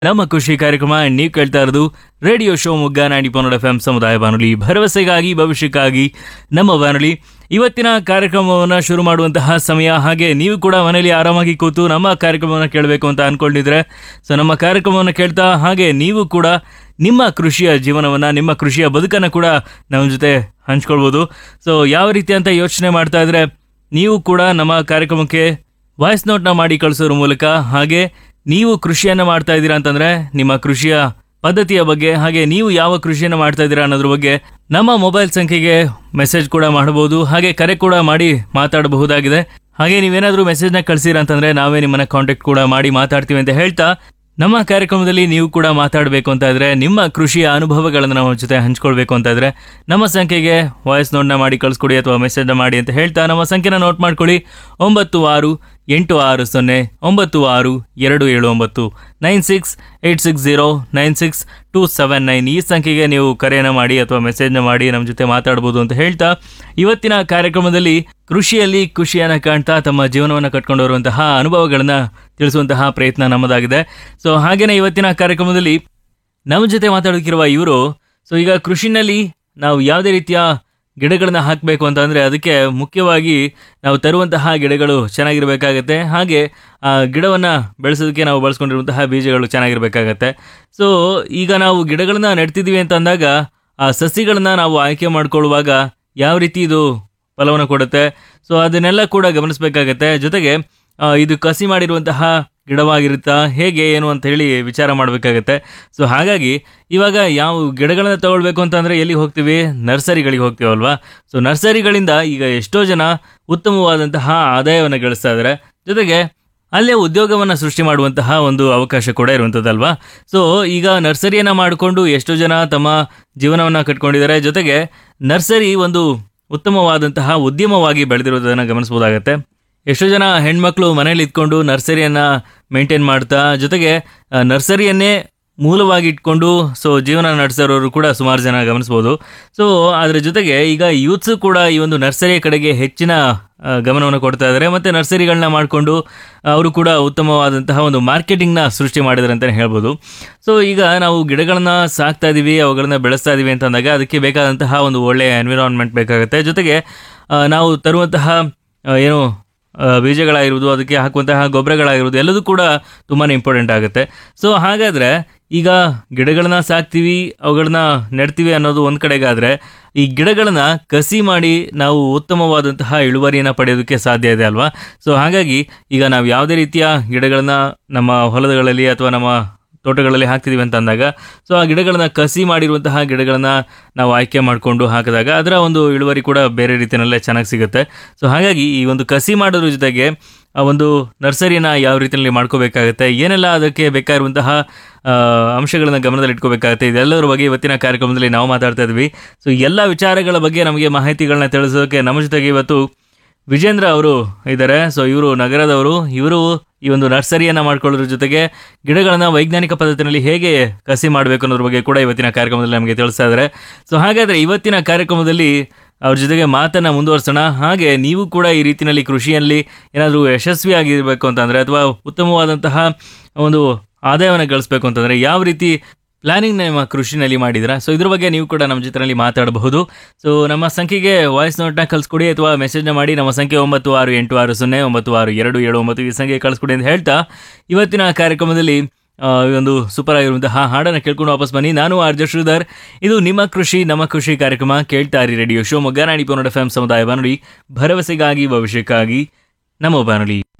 ನಮ್ಮ ಖುಷಿ ಕಾರ್ಯಕ್ರಮ ನೀವು ಕೇಳ್ತಾ ಇರೋದು ರೇಡಿಯೋ ಶೋ ಮುಗ್ಗ ನಾಡಿ ಪನ್ನಡ ಎಫ್ ಎಂ ಸಮುದಾಯ ಬಾನುಲಿ ಭರವಸೆಗಾಗಿ ಭವಿಷ್ಯಕ್ಕಾಗಿ ನಮ್ಮ ಬಾನುಲಿ ಇವತ್ತಿನ ಕಾರ್ಯಕ್ರಮವನ್ನು ಶುರು ಮಾಡುವಂತಹ ಸಮಯ ಹಾಗೆ ನೀವು ಕೂಡ ಮನೆಯಲ್ಲಿ ಆರಾಮಾಗಿ ಕೂತು ನಮ್ಮ ಕಾರ್ಯಕ್ರಮವನ್ನು ಕೇಳಬೇಕು ಅಂತ ಅನ್ಕೊಂಡಿದ್ರೆ ಸೊ ನಮ್ಮ ಕಾರ್ಯಕ್ರಮವನ್ನು ಕೇಳ್ತಾ ಹಾಗೆ ನೀವು ಕೂಡ ನಿಮ್ಮ ಕೃಷಿಯ ಜೀವನವನ್ನು ನಿಮ್ಮ ಕೃಷಿಯ ಬದುಕನ್ನು ಕೂಡ ನಮ್ಮ ಜೊತೆ ಹಂಚ್ಕೊಳ್ಬೋದು ಸೊ ಯಾವ ರೀತಿ ಅಂತ ಯೋಚನೆ ಮಾಡ್ತಾ ಇದ್ರೆ ನೀವು ಕೂಡ ನಮ್ಮ ಕಾರ್ಯಕ್ರಮಕ್ಕೆ ವಾಯ್ಸ್ ನೋಟ್ನ ಮಾಡಿ ಕಳಿಸೋದ್ರ ಮೂಲಕ ಹಾಗೆ ನೀವು ಕೃಷಿಯನ್ನು ಮಾಡ್ತಾ ಇದ್ದೀರಾ ಅಂತಂದ್ರೆ ನಿಮ್ಮ ಕೃಷಿಯ ಪದ್ಧತಿಯ ಬಗ್ಗೆ ಹಾಗೆ ನೀವು ಯಾವ ಕೃಷಿಯನ್ನು ಮಾಡ್ತಾ ಇದ್ದೀರಾ ಅನ್ನೋದ್ರ ಬಗ್ಗೆ ನಮ್ಮ ಮೊಬೈಲ್ ಸಂಖ್ಯೆಗೆ ಮೆಸೇಜ್ ಕೂಡ ಮಾಡಬಹುದು ಹಾಗೆ ಕರೆ ಕೂಡ ಮಾಡಿ ಮಾತಾಡಬಹುದಾಗಿದೆ ಹಾಗೆ ನೀವೇನಾದರೂ ಮೆಸೇಜ್ನ ಕಳಿಸಿರ ಅಂತಂದ್ರೆ ನಾವೇ ನಿಮ್ಮನ್ನ ಕಾಂಟ್ಯಾಕ್ಟ್ ಕೂಡ ಮಾಡಿ ಮಾತಾಡ್ತೀವಿ ಅಂತ ಹೇಳ್ತಾ ನಮ್ಮ ಕಾರ್ಯಕ್ರಮದಲ್ಲಿ ನೀವು ಕೂಡ ಮಾತಾಡಬೇಕು ಅಂತ ಇದ್ರೆ ನಿಮ್ಮ ಕೃಷಿಯ ಅನುಭವಗಳನ್ನು ನಮ್ಮ ಜೊತೆ ಹಂಚ್ಕೊಳ್ಬೇಕು ಅಂತ ಇದ್ರೆ ನಮ್ಮ ಸಂಖ್ಯೆಗೆ ವಾಯ್ಸ್ ನೋಟ್ನ ಮಾಡಿ ಕಳಿಸ್ಕೊಡಿ ಅಥವಾ ಮೆಸೇಜ್ನ ಮಾಡಿ ಅಂತ ಹೇಳ್ತಾ ನಮ್ಮ ಸಂಖ್ಯೆನ ನೋಟ್ ಮಾಡ್ಕೊಳ್ಳಿ ಒಂಬತ್ತು ಆರು ಎಂಟು ಆರು ಸೊನ್ನೆ ಒಂಬತ್ತು ಆರು ಎರಡು ಏಳು ಒಂಬತ್ತು nine six eight six zero nine six two seven nine ಈ ಸಂಖ್ಯೆಗೆ ನೀವು ಕರೆಯನ್ನು ಮಾಡಿ ಅಥವಾ ಮೆಸೇಜ್ನ ಮಾಡಿ ನಮ್ಮ ಜೊತೆ ಮಾತಾಡ್ಬೋದು ಅಂತ ಹೇಳ್ತಾ ಇವತ್ತಿನ ಕಾರ್ಯಕ್ರಮದಲ್ಲಿ ಕೃಷಿಯಲ್ಲಿ ಖುಷಿಯನ್ನು ಕಾಣ್ತಾ ತಮ್ಮ ಜೀವನವನ್ನು ಕಟ್ಕೊಂಡು ಬರುವಂತಹ ಅನುಭವಗಳನ್ನು ತಿಳಿಸುವಂತಹ ಪ್ರಯತ್ನ ನಮ್ಮದಾಗಿದೆ ಸೊ ಹಾಗೇನೆ ಇವತ್ತಿನ ಕಾರ್ಯಕ್ರಮದಲ್ಲಿ ನಮ್ಮ ಜೊತೆ ಮಾತಾಡೋಕ್ಕಿರುವ ಇವರು ಸೊ ಈಗ ಕೃಷಿನಲ್ಲಿ ನಾವು ಯಾವುದೇ ರೀತಿಯ ಗಿಡಗಳನ್ನ ಹಾಕಬೇಕು ಅಂತ ಅಂದರೆ ಅದಕ್ಕೆ ಮುಖ್ಯವಾಗಿ ನಾವು ತರುವಂತಹ ಗಿಡಗಳು ಚೆನ್ನಾಗಿರಬೇಕಾಗತ್ತೆ ಹಾಗೆ ಆ ಗಿಡವನ್ನು ಬೆಳೆಸೋದಕ್ಕೆ ನಾವು ಬಳಸ್ಕೊಂಡಿರುವಂತಹ ಬೀಜಗಳು ಚೆನ್ನಾಗಿರಬೇಕಾಗತ್ತೆ ಸೊ ಈಗ ನಾವು ಗಿಡಗಳನ್ನ ನೆಡ್ತಿದ್ದೀವಿ ಅಂತ ಅಂದಾಗ ಆ ಸಸಿಗಳನ್ನ ನಾವು ಆಯ್ಕೆ ಮಾಡ್ಕೊಳ್ಳುವಾಗ ಯಾವ ರೀತಿ ಇದು ಫಲವನ್ನು ಕೊಡುತ್ತೆ ಸೊ ಅದನ್ನೆಲ್ಲ ಕೂಡ ಗಮನಿಸಬೇಕಾಗತ್ತೆ ಜೊತೆಗೆ ಆ, ಇದು ಕಸಿ ಮಾಡಿರುವಂತಹ ಗಿಡವಾಗಿರುತ್ತಾ ಹೇಗೆ ಏನು ಅಂತ ಹೇಳಿ ವಿಚಾರ ಮಾಡಬೇಕಾಗತ್ತೆ ಸೊ ಹಾಗಾಗಿ ಇವಾಗ ಯಾವ ಗಿಡಗಳನ್ನ ತಗೊಳ್ಬೇಕು ಅಂತಂದ್ರೆ ಎಲ್ಲಿ ಹೋಗ್ತೀವಿ ನರ್ಸರಿಗಳಿಗೆ ಹೋಗ್ತೀವಲ್ವಾ ಸೊ ನರ್ಸರಿಗಳಿಂದ ಈಗ ಎಷ್ಟೋ ಜನ ಉತ್ತಮವಾದಂತಹ ಆದಾಯವನ್ನು ಗಳಿಸ್ತಾ ಇದ್ದಾರೆ ಜೊತೆಗೆ ಅಲ್ಲೇ ಉದ್ಯೋಗವನ್ನು ಸೃಷ್ಟಿ ಮಾಡುವಂತಹ ಒಂದು ಅವಕಾಶ ಕೂಡ ಇರುವಂಥದ್ದಲ್ವಾ ಸೊ ಈಗ ನರ್ಸರಿಯನ್ನು ಮಾಡಿಕೊಂಡು ಎಷ್ಟೋ ಜನ ತಮ್ಮ ಜೀವನವನ್ನು ಕಟ್ಕೊಂಡಿದ್ದಾರೆ ಜೊತೆಗೆ ನರ್ಸರಿ ಒಂದು ಉತ್ತಮವಾದಂತಹ ಉದ್ಯಮವಾಗಿ ಬೆಳೆದಿರೋದನ್ನು ಗಮನಿಸಬಹುದಾಗತ್ತೆ ಎಷ್ಟೋ ಜನ ಹೆಣ್ಮಕ್ಳು ಮನೇಲಿ ಇದ್ಕೊಂಡು ನರ್ಸರಿಯನ್ನ ಮೇಂಟೈನ್ ಮಾಡ್ತಾ ಜೊತೆಗೆ ಆ, ನರ್ಸರಿಯನ್ನೇ ಮೂಲವಾಗಿ ಇಟ್ಕೊಂಡು ಸೊ ಜೀವನ ನಡೆಸೋರು ಕೂಡ ಸುಮಾರು ಜನ ಗಮನಿಸ್ಬೋದು ಸೊ ಅದರ ಜೊತೆಗೆ ಈಗ ಯೂತ್ಸು ಕೂಡ ಈ ಒಂದು ನರ್ಸರಿಯ ಕಡೆಗೆ ಹೆಚ್ಚಿನ ಆ, ಗಮನವನ್ನು ಕೊಡ್ತಾ ಇದ್ದಾರೆ ಮತ್ತು ನರ್ಸರಿಗಳನ್ನ ಮಾಡಿಕೊಂಡು ಅವರು ಕೂಡ ಉತ್ತಮವಾದಂತಹ ಒಂದು ಮಾರ್ಕೆಟಿಂಗ್ನ ಸೃಷ್ಟಿ ಮಾಡಿದ್ದಾರೆ ಅಂತಲೇ ಹೇಳ್ಬೋದು ಸೊ ಈಗ ನಾವು ಗಿಡಗಳನ್ನ ಸಾಕ್ತಾ ಇದ್ದೀವಿ ಅವುಗಳನ್ನ ಬೆಳೆಸ್ತಾ ಇದ್ದೀವಿ ಅಂತ ಅಂದಾಗ ಅದಕ್ಕೆ ಬೇಕಾದಂತಹ ಒಂದು ಒಳ್ಳೆಯ ಎನ್ವಿರಾನ್ಮೆಂಟ್ ಬೇಕಾಗುತ್ತೆ ಜೊತೆಗೆ ಆ, ನಾವು ತರುವಂತಹ ಆ, ಏನು ಆ, ಬೀಜಗಳಾಗಿರ್ಬೋದು ಅದಕ್ಕೆ ಹಾಕುವಂತಹ ಗೊಬ್ಬರಗಳಾಗಿರ್ಬೋದು ಎಲ್ಲದೂ ಕೂಡ ತುಂಬಾ ಇಂಪಾರ್ಟೆಂಟ್ ಆಗುತ್ತೆ ಸೊ ಹಾಗಾದರೆ ಈಗ ಗಿಡಗಳನ್ನ ಸಾಕ್ತೀವಿ ಅವುಗಳನ್ನ ನೆಡ್ತೀವಿ ಅನ್ನೋದು ಒಂದು ಕಡೆಗಾದರೆ ಈ ಗಿಡಗಳನ್ನ ಕಸಿ ಮಾಡಿ ನಾವು ಉತ್ತಮವಾದಂತಹ ಇಳುವರಿಯನ್ನು ಪಡೆಯೋದಕ್ಕೆ ಸಾಧ್ಯ ಇದೆ ಅಲ್ವಾ ಸೊ ಹಾಗಾಗಿ ಈಗ ನಾವು ಯಾವುದೇ ರೀತಿಯ ಗಿಡಗಳನ್ನ ನಮ್ಮ ಹೊಲಗಳಲ್ಲಿ ಅಥವಾ ನಮ್ಮ ತೋಟಗಳಲ್ಲಿ ಹಾಕ್ತಿದೀವಿ ಅಂತ ಅಂದಾಗ ಸೊ ಆ ಗಿಡಗಳನ್ನ ಕಸಿ ಮಾಡಿರುವಂತಹ ಗಿಡಗಳನ್ನ ನಾವು ಆಯ್ಕೆ ಮಾಡಿಕೊಂಡು ಹಾಕಿದಾಗ ಅದರ ಒಂದು ಇಳುವರಿ ಕೂಡ ಬೇರೆ ರೀತಿಯಲ್ಲೇ ಚೆನ್ನಾಗಿ ಸಿಗುತ್ತೆ ಸೊ ಹಾಗಾಗಿ ಈ ಒಂದು ಕಸಿ ಮಾಡೋದ್ರ ಜೊತೆಗೆ ಆ ಒಂದು ನರ್ಸರಿನ ಯಾವ ರೀತಿಯಲ್ಲಿ ಮಾಡ್ಕೋಬೇಕಾಗುತ್ತೆ ಏನೆಲ್ಲ ಅದಕ್ಕೆ ಬೇಕಾಗಿರುವಂತಹ ಆ, ಅಂಶಗಳನ್ನ ಗಮನದಲ್ಲಿ ಇಟ್ಕೋಬೇಕಾಗುತ್ತೆ ಇದೆಲ್ಲದರ ಬಗ್ಗೆ ಇವತ್ತಿನ ಕಾರ್ಯಕ್ರಮದಲ್ಲಿ ನಾವು ಮಾತಾಡ್ತಾ ಇದ್ವಿ ಸೊ ಎಲ್ಲ ವಿಚಾರಗಳ ಬಗ್ಗೆ ನಮಗೆ ಮಾಹಿತಿಗಳನ್ನ ತಿಳಿಸೋಕೆ ನಮ್ಮ ಜೊತೆಗೆ ಇವತ್ತು ವಿಜೇಂದ್ರ ಅವರು ಇದ್ದಾರೆ ಸೊ ಇವರು ನಗರದವರು ಇವರು ಈ ಒಂದು ನರ್ಸರಿಯನ್ನ ಮಾಡ್ಕೊಳ್ಳೋದ್ರ ಜೊತೆಗೆ ಗಿಡಗಳನ್ನ ವೈಜ್ಞಾನಿಕ ಪದ್ಧತಿನಲ್ಲಿ ಹೇಗೆ ಕಸಿ ಮಾಡಬೇಕು ಅನ್ನೋದ್ರ ಬಗ್ಗೆ ಕೂಡ ಇವತ್ತಿನ ಕಾರ್ಯಕ್ರಮದಲ್ಲಿ ನಮಗೆ ತಿಳಿಸ್ತಾ ಇದ್ದಾರೆ ಸೊ ಹಾಗಾದ್ರೆ ಇವತ್ತಿನ ಕಾರ್ಯಕ್ರಮದಲ್ಲಿ ಅವ್ರ ಜೊತೆಗೆ ಮಾತನ್ನ ಮುಂದುವರ್ಸೋಣ ಹಾಗೆ ನೀವು ಕೂಡ ಈ ರೀತಿಯಲ್ಲಿ ಕೃಷಿಯಲ್ಲಿ ಏನಾದರೂ ಯಶಸ್ವಿಯಾಗಿರಬೇಕು ಅಂತಂದ್ರೆ ಅಥವಾ ಉತ್ತಮವಾದಂತಹ ಒಂದು ಆದಾಯವನ್ನು ಗಳಿಸ್ಬೇಕು ಅಂತಂದ್ರೆ ಯಾವ ರೀತಿ ಪ್ಲಾನಿಂಗ್ ನಿಮ್ಮ ಕೃಷಿನಲ್ಲಿ ಮಾಡಿದ್ರ ಸೊ ಇದ್ರ ಬಗ್ಗೆ ನೀವು ಕೂಡ ನಮ್ಮ ಜೊತೆನಲ್ಲಿ ಮಾತಾಡಬಹುದು ಸೊ ನಮ್ಮ ಸಂಖ್ಯೆಗೆ ವಾಯ್ಸ್ ನೋಟ್ನ ಕಳಿಸ್ಕೊಡಿ ಅಥವಾ ಮೆಸೇಜ್ನ ಮಾಡಿ ನಮ್ಮ ಸಂಖ್ಯೆ ಒಂಬತ್ತು ಆರು ಎಂಟು ಆರು ಸೊನ್ನೆ ಒಂಬತ್ತು ಆರು ಎರಡು ಏಳು ಒಂಬತ್ತು ಈ ಸಂಖ್ಯೆ ಕಳಿಸ್ಕೊಡಿ ಅಂತ ಹೇಳ್ತಾ ಇವತ್ತಿನ ಕಾರ್ಯಕ್ರಮದಲ್ಲಿ ಆ, ಈ ಒಂದು ಸೂಪರ್ ಆಗಿರುವಂತಹ ಹಾಡನ್ನು ಕೇಳ್ಕೊಂಡು ವಾಪಸ್ ಬನ್ನಿ ನಾನು ಆರ್ಜ ಶ್ರೀಧರ್ ಇದು ನಿಮ್ಮ ಕೃಷಿ ನಮ್ಮ ಕೃಷಿ ಕಾರ್ಯಕ್ರಮ ಕೇಳ್ತಾ ಇರಿ ರೇಡಿಯೋ ಶಿವಮೊಗ್ಗ ನಾಡಿ ಪನ್ನಡ ಎಫ್ ಎಂ ಸಮುದಾಯ ಬಾನುಲಿ ಭರವಸೆಗಾಗಿ ಭವಿಷ್ಯಕ್ಕಾಗಿ ನಮ್ಮ ಬಾನುಲಿ